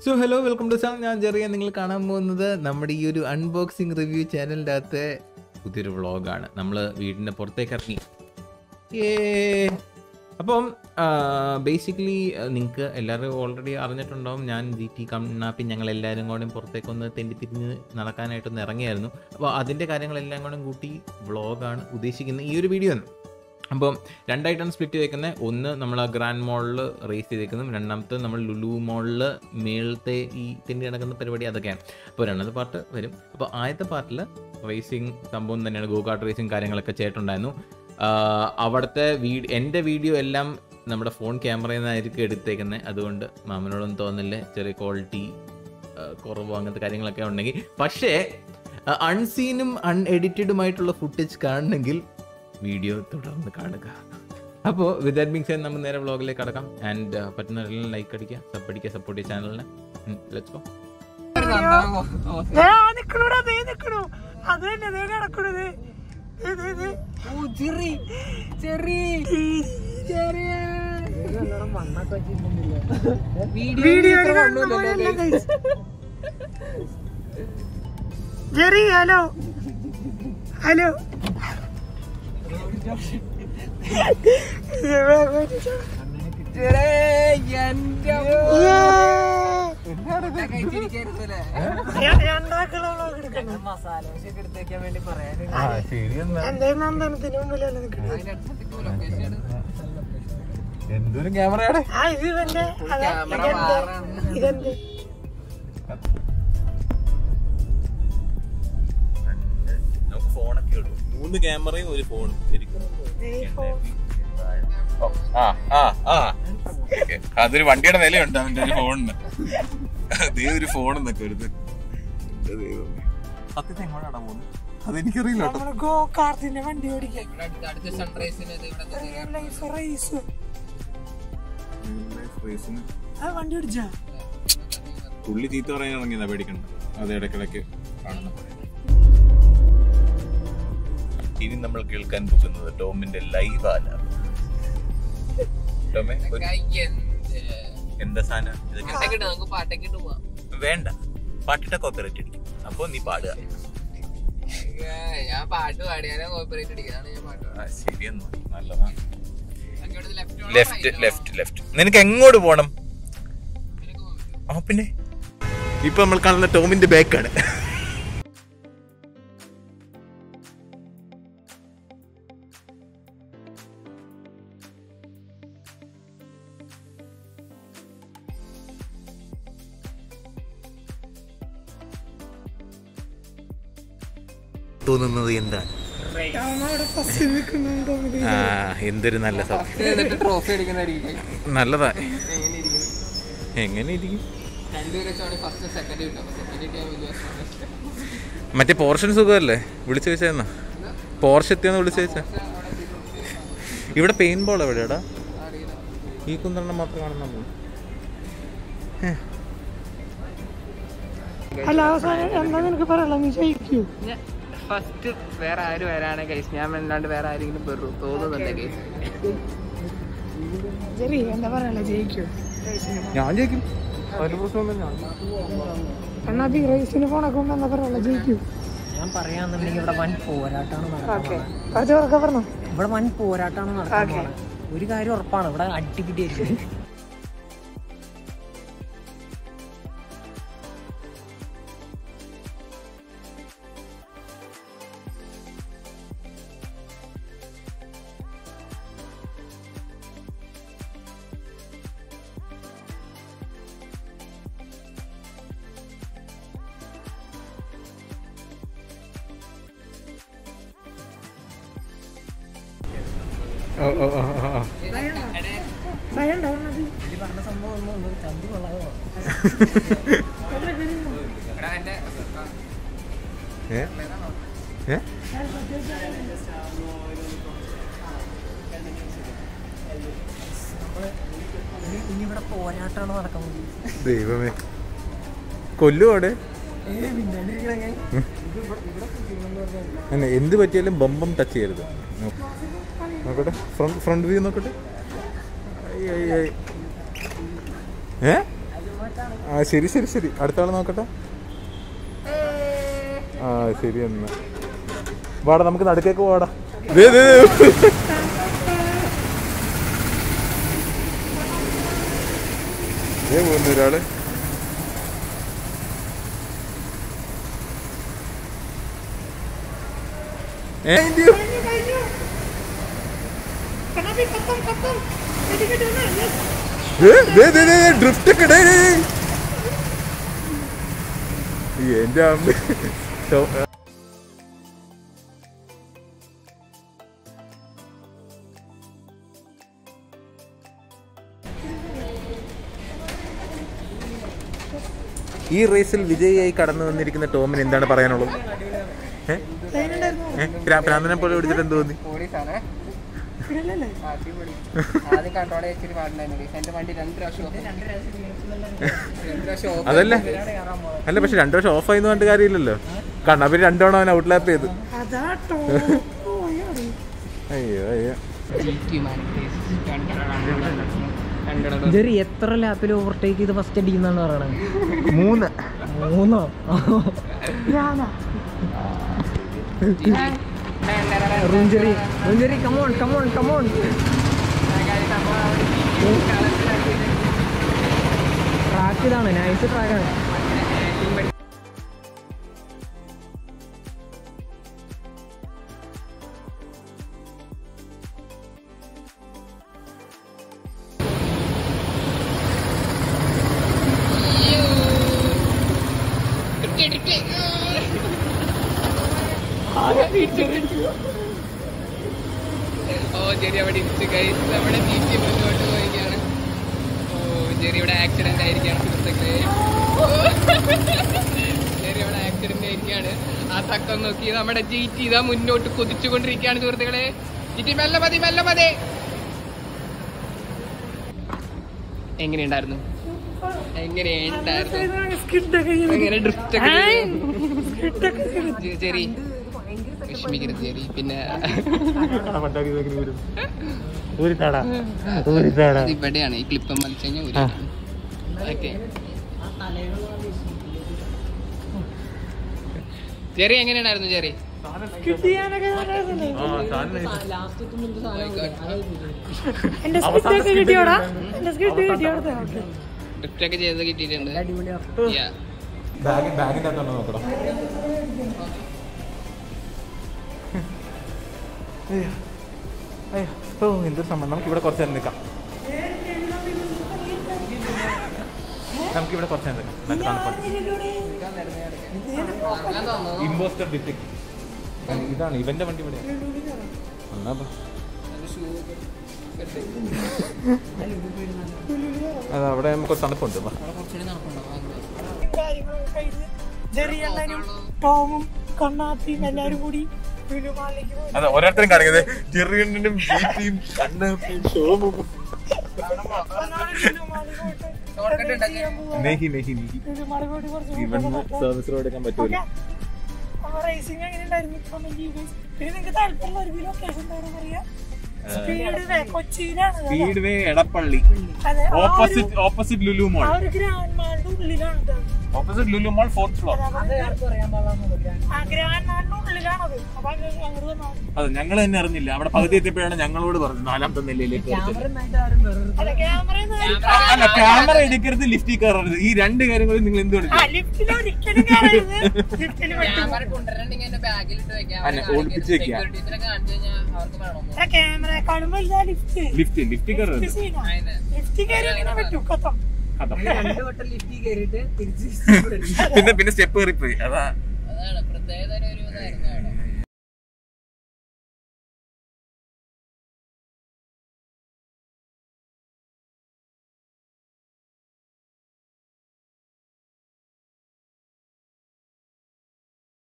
So hello welcome to സാങ് ഞാൻ ചെറിയ നിങ്ങൾ കാണാൻ പോകുന്നത് നമ്മുടെ ഈ ഒരു അൺബോക്സിങ് റിവ്യൂ ചാനലിൻ്റെ അകത്തെ പുതിയൊരു വ്ളോഗാണ് നമ്മൾ വീടിൻ്റെ പുറത്തേക്ക് ഇറങ്ങി ഏ അപ്പം ബേസിക്കലി നിങ്ങൾക്ക് എല്ലാവരും ഓൾറെഡി അറിഞ്ഞിട്ടുണ്ടാവും ഞാൻ ജി ടി കണ്ണാപ്പി ഞങ്ങൾ എല്ലാവരും കൂടെ പുറത്തേക്കൊന്ന് തെണ്ടിത്തിരിഞ്ഞ് നടക്കാനായിട്ടൊന്ന് ഇറങ്ങിയായിരുന്നു അപ്പോൾ അതിൻ്റെ കാര്യങ്ങളെല്ലാം കൂടെ കൂട്ടി വ്ളോഗാണ് ഉദ്ദേശിക്കുന്നത് ഈ ഒരു വീഡിയോ ആണ് അപ്പം രണ്ടായിട്ടാണ് സ്പ്ലിറ്റ് ചെയ്തേക്കുന്നത് ഒന്ന് നമ്മൾ ആ ഗ്രാൻഡ് മോളിൽ റേസ് ചെയ്തേക്കുന്നതും രണ്ടാമത്തെ നമ്മൾ ലുലു മോളിൽ മേളത്തെ ഈ തെണ്ടി നടക്കുന്ന പരിപാടി അതൊക്കെയാണ് അപ്പോൾ രണ്ടാമത്തെ പാർട്ട് വരും അപ്പോൾ ആദ്യത്തെ പാർട്ടിൽ റേസിങ് സംഭവം തന്നെയാണ് ഗോ കാർട്ട് റേസിങ് കാര്യങ്ങളൊക്കെ ചെയ്തിട്ടുണ്ടായിരുന്നു ആഹ് അവിടുത്തെ വീഡിയോ എൻ്റെ വീഡിയോ എല്ലാം നമ്മുടെ ഫോൺ ക്യാമറയിൽ നിന്നായിരിക്കും എടുത്തേക്കുന്നത് അതുകൊണ്ട് മാമനോടൊന്നും തോന്നില്ല ചെറിയ ക്വാളിറ്റി കുറവോ അങ്ങനത്തെ കാര്യങ്ങളൊക്കെ ഉണ്ടെങ്കിൽ പക്ഷേ അൺസീനും അൺഎഡിറ്റഡുമായിട്ടുള്ള ഫുട്ടേജ് കാണണമെങ്കിൽ വീഡിയോ തുടർന്ന് കാണുക അപ്പോൾ വിത്ത് ദാറ്റ് മീൻസ് നമ്മൾ നേരെ വ്ളോഗിലേക്ക് കടക്കാം ആൻഡ് പറ്റുന്നവരെല്ലാം ലൈക്ക് അടിക്കുക സബ് അടിക്കുക സപ്പോർട്ട് ചെയ്യുക ചാനലിനെ ലെറ്റ്സ് ഗോ ദേ ആ നിക്കണൂടാ, ദേ നിക്കണു. അത് തന്നെ, ദേ കിടക്കണത്. ദേ, ദേ, ദേ. വീഡിയോയിൽ കാണുന്ന പോലെയല്ല guys. ജെറി ഹലോ ഹലോ എന്തേ നന്ദനത്തിന് മുമ്പിലല്ല നിക്കണത് എന്തൊരു ക്യാമറയുടെ ആ ഇത് ഇവന്റെ അതാ, ഇതെന്റെ ഇതെന്റെ നമുക്ക് ഫോണൊക്കെ ഉള്ളൂ മൂന്ന് ക്യാമറയും ഒരു ഫോണും ശരിക്കും ദേ ഈ phone. ആ ആ ആ Okay. അതൊരു വണ്ടിയുടെ വിലയുണ്ട് അവന്റെ ഒരു ഫോണിന് അതേ ഒരു ഫോൺ എന്നൊക്കെ ഒരു സത്യത്തെ എങ്ങോട്ടാണ് പോകുന്നത് അതെനിക്കറിയില്ല കേട്ടോ നമ്മള് ഗോ കാർത്തിന്റെ വണ്ടി ഓടിക്കാൻ ലൈഫ് റേസ് ആ വണ്ടി ഓടിച്ചാ പുള്ളി ചീത്ത പറയാൻ ഇറങ്ങിയതാ പേടിക്കണ്ട അത് ഇടയ്ക്കിടയ്ക്ക് കാണുന്നു ഇനി നമ്മൾ കേൾക്കാൻ പോകുന്നത് ടോമിന്റെ ലൈവ് ആല ടോമെ ഒരു- എന്താ സാധനം ഇതൊക്കെ വേണ്ട പാട്ടിട്ട കോപ്പറേറ്റ് അടിക്കും അപ്പൊ നീ പാടുക ഞാൻ പാട്ട് പാടിയാലോ കോപ്പറേറ്റ് അടിക്കുന്നതാണ് ഞാൻ പാട്ട് ആ, ശരിയെന്നോ നല്ലതാണ് പാടുന്നത് ലെഫ്റ്റ് ലെഫ്റ്റ് ലെഫ്റ്റ് നിനക്ക് എങ്ങോട്ട് പോണം ആ പിന്നെ ഇപ്പൊ നമ്മൾ കാണുന്ന ടോമിന്റെ ബാക്കാണ് തോന്നുന്നത് എന്താണ് അവിടെ ഫസ്റ്റ് നിൽക്കുന്നുണ്ടോ ആ എന്തൊരു നല്ല സത്യം എന്നിട്ട് ട്രോഫി അടിക്കുന്നതായിരിക്കും നല്ലതാ എങ്ങനെ ഇരിക്കും എങ്ങനെ ഇരിക്കും രണ്ടുപേരെ വെച്ചാണ് ഫസ്റ്റ് സെക്കൻഡ് കിട്ടും അപ്പൊ സെക്കൻഡ് കിട്ടിയാൽ വലിയ വിഷമമാണ്. മറ്റേ പോർഷൻ സുഖമല്ലേ വിളിച്ചു ചോദിച്ചാ പോർഷ് എത്തിയെന്ന് വിളിച്ചു ചോദിച്ചാ ഇവിടെ പെയിൻ ബോൾ എവിടെയാടാ അറിയില്ല ഈ കുന്ത്രണ്ണം മാത്രം കാണുന്നുള്ളൂ അല്ല അവസാനം എന്താ നിനക്ക് പറയാനുള്ള നീ ജയിക്കൂ ഫസ്റ്റ് വേറെ ആര് വരാണ് കേസ് ഞാൻ അല്ലാണ്ട് വേറെ ആരെങ്കിലും പെറു തോന്നുന്നുണ്ട് കേസ് ജെറി എന്താ പറയാനുള്ള ജയിക്കൂ ഞാൻ ജയിക്കും അതിന് പ്രശ്നമൊന്നുമില്ല എന്നാ ബി റേസിന് പോണക്കുമ്പോ എന്താ പറയാനുള്ള ജയിക്കൂ ഞാൻ പറയാന്നുണ്ടെങ്കിൽ ഇവിടെ വൻ പോരാട്ടാണ് നടക്കാൻ ഓക്കെ പോണത്. കുറച്ച് ഉറക്കെ പറഞ്ഞോ ഇവിടെ വൻ പോരാട്ടാണ് നടക്കാൻ Okay. പോണത്. ഒരു കാര്യം ഉറപ്പാണ് ഇവിടെ അടിപിടിയായിരിക്കും ഭയം ഉണ്ടാവും മതി. ഈ പറഞ്ഞ സംഭവം ഒന്നും ഒന്നും ചന്തി കൊള്ളാതെ പോണം. എടാ എന്റെ ഏ ഏ ഇനി ഇനി ഇവിടെ പോരാട്ടാണ് നടക്കാൻ പോകുന്നത് ദൈവമേ കൊല്ലുവാടെ അല്ല എന്ത് പറ്റിയാലും ബമ്പം ടച്ച് ചെയ്യരുത് നോക്കട്ടെ ഫ്രണ്ട് ഫ്രണ്ട് വ്യൂ നോക്കട്ടെ ഐ, ഐ, ഐ. ഏ ആ ശരി ശരി ശരി അടുത്ത ആള് നോക്കട്ടെ ആ ശരി എന്നാ വാടാ നമുക്ക് നടുക്കേക്ക് പോവാടാ ദേ, ദേ, ദേ. ദേ പോകുന്നു ഒരാള് ഏ, ഇന്ത്യ. കണ്ണാപ്പി കത്തം കത്തം കെട്ടി കെട്ടി വന്നേ. Yes. ദേ, ദേ, ദേ, ദേ, drift ഒക്കെ ഡേ, ഡേ. എന്റെ അമ്മ ശോ- ഈ റേസിൽ വിജയിയായി കടന്നു വന്നിരിക്കുന്ന ടോമിന് എന്താണ് പറയാനുള്ളത് ഏ? ഏ? പ്രാ- പ്രാന്തനെ പോലെ പിടിച്ചിട്ട് എന്ത് തോന്നി പോലീസാണ് ഇല്ലല്ലേ? അടിപൊളി ആദ്യം കൺട്രോൾ ചെയ്തിട്ട് പാടുണ്ടായിരുന്നു guys. എന്റെ വണ്ടി രണ്ട് പ്രാവശ്യം off. രണ്ട് പ്രാവശ്യം off അതല്ല അല്ല പക്ഷെ രണ്ടു വർഷം ഓഫ് ആയിന്ന് പറഞ്ഞിട്ട് കാര്യമില്ലല്ലോ കാരണം അവര് രണ്ടോണം അവൻ ഔട്ട്ലാപ്പ് ചെയ്ത് അതാട്ടോ ഓ, അയ്യോ. അയ്യോ അയ്യോ ഇരിക്കുമാണ് guys. കണ്ടോ, കണ്ടോ, കണ്ടോ, കണ്ടോ. ജെറി എത്ര ലാപ്പിൽ ഓവർടേക്ക് ചെയ്ത് ഫസ്റ്റ് അടിക്കുന്നാണ് പറയണത് മൂന്ന് മൂന്നോ ഞാനാ റൂഞ്ചെറി റൂഞ്ചെറി കമോൺ കമോൺ കമോൺ ട്രാക്ക് ഇതാണ് നൈസ് ട്രാക്കാണ് ഓ ജെറി അവിടെ ഇടിച്ച് guys. നമ്മുടെ ജീറ്റി മുന്നോട്ട് പോയിരിക്കുകയാണ് ഓ ജെറിയുടെ ആക്സിഡന്റ് ആയിരിക്കാണ് സുഹൃത്തുക്കളെ ഓ. ജെറി അവിടെ ആക്സിഡന്റ് ആയിരിക്കാണ് ആ തക്കം നോക്കി നമ്മുടെ ജീറ്റി ഇതാ മുന്നോട്ട് കുതിച്ചുകൊണ്ടിരിക്കുകയാണ് സുഹൃത്തുക്കളെ ജീറ്റി മെല്ലെ മതി മെല്ലെ മതി എങ്ങനെയുണ്ടായിരുന്നു എങ്ങനെയുണ്ടായിരുന്നു സ്കിഡൊക്കെ എങ്ങനെ ഡ്രിഫ്റ്റ് ഒക്കെ സ്കിഡൊക്കെ ജെ- ജെറി വിഷമിക്കരുത് ജെറി പിന്നെ ഇത് ഇവിടെയാണ് ഈ ക്ലിപ്പ് വലിച്ചു കഴിഞ്ഞാൽ ഓക്കെ ജെറി എങ്ങനെയുണ്ടായിരുന്നു ജെറി സ്കിഡ് ചെയ്യാനൊക്കെ നല്ലതായിരുന്നല്ലേ? എന്റെ സ്കിഡൊക്കെ കിട്ടിയോടാ എന്റെ സ്കിഡ് കിട്ടിയോടത്തെ ഓക്കെ ഡ്രിഫ്റ്റ് ഒക്കെ ചെയ്ത് കിട്ടിയിട്ടുണ്ട് Yeah. ബാഗ് ബാഗിന്റെ അകത്തുണ്ടോ നോക്കണം അയ്യോ അയ്യോ ഓ എന്തൊരു സംഭവം നമുക്ക് ഇവിടെ കുറച്ച് നേരം നിൽക്കാം നമുക്ക് ഇവിടെ കുറച്ച് നേരം നിൽക്കാം നല്ല തണുപ്പാണ് ഞാൻ തോന്നുന്നു ഇമ്പോസ്റ്റർ ഡിറ്റക്ട് ഇതാണ് ഇവന്റെ വണ്ടി ഇവിടെ എന്നാ പോ. അത് അവിടെ നമുക്ക് തണുപ്പുണ്ട് വാ. കുറച്ചുകൂടി നടക്കുന്നുണ്ടോ കാര്യങ്ങളൊക്കെ കഴിഞ്ഞ് ജെറിയണ്ണനും ടോമും കണ്ണാപ്പിയും എല്ലാരും കൂടി ലുലുമാളിലേക്ക് പോയി അതെ ഓരോരുത്തരും കാണിക്കുന്നത് ചെറിയണ്ണനും ജീപ്പിയും കണ്ണപ്പും ഷോമും ഒന്നാമത് ലുലുമാളിൽ പോയിട്ട് Shortcut എന്തെങ്കിലും ചെയ്യാൻ പോവാ. നെഹി നെഹി നെഹി ലുലുമാളിൽ പോയിട്ട് കുറച്ച് ഇവന്ന് മുമ്പ് സർവീസ് റോഡ് എടുക്കാൻ പറ്റൂല റേസിംഗ് എങ്ങനെ ഉണ്ടായിരുന്നു കമന്റ് ചെയ്യുക പിന്നെ നിങ്ങൾക്ക് താല്പര്യമുള്ള ഒരു ലൊക്കേഷൻ എന്താണെന്ന് പറയാം സ്പീഡ് വേ കൊച്ചിയിലാണ് അത്. സ്പീഡ് വേ എടപ്പള്ളി അതെ ആ ഒരു- ഓപ്പോസിറ്റ് ഓപ്പോസിറ്റ് ലുലു മോൾ ആ ഒരു ഗ്രാൻഡ് മാളിന്റെ ഉള്ളിലാണ് ഇത്. Opposite Lulu mall fourth floor ആ ഗ്രാൻഡ് മാളിന്റെ ഉള്ളിലാണത് അപ്പൊ അങ്ങ് അങ്ങോട്ട് വന്നാൽ മതി. അതെ ഞങ്ങൾ തന്നെ അറിഞ്ഞില്ല അവിടെ പകുതി എത്തിയപ്പോഴാണ് ഞങ്ങളോട് പറഞ്ഞത് നാലാമത്തെ നിലയിലേക്ക് കയറി അല്ല ക്യാമറ അല്ല ക്യാമറ എടുക്കരുത് ലിഫ്റ്റിൽ കയറരുത് ഈ രണ്ട് കാര്യങ്ങളും നിങ്ങൾ എന്ത് ആ എടുക്കും ലിഫ്റ്റിൽ ഒരിക്കലും കയറരുത് ലിഫ്റ്റിൽ പറ്റും ക്യാമറ കൊണ്ടുവരണമെങ്കിൽ എന്റെ ബാഗിലിട്ട് വെക്കാം അല്ല, ഒളിപ്പിച്ച് വെക്കാം. സെക്യൂരിറ്റീസിനൊക്കെ കാണിച്ചു കഴിഞ്ഞാൽ അവർക്ക് വേണമോ ആ ക്യാമറയെക്കാളും വലുതാ ലിഫ്റ്റ് ലിഫ്റ്റ് ലിഫ്റ്റിൽ കയറരുത് അതിന് ലിഫ്റ്റ് കയറി ഇങ്ങനെ പറ്റും കത്തം കഥ. രണ്ട് വട്ടം ലിഫ്റ്റിൽ കയറിയിട്ട് തിരിച്ച് പിന്നെ പിന്നെ സ്റ്റെപ്പ് കയറിപ്പോയി അതാ അതാണ് പ്രത്യേകത ഒരു ഇതായിരുന്നു അവിടെ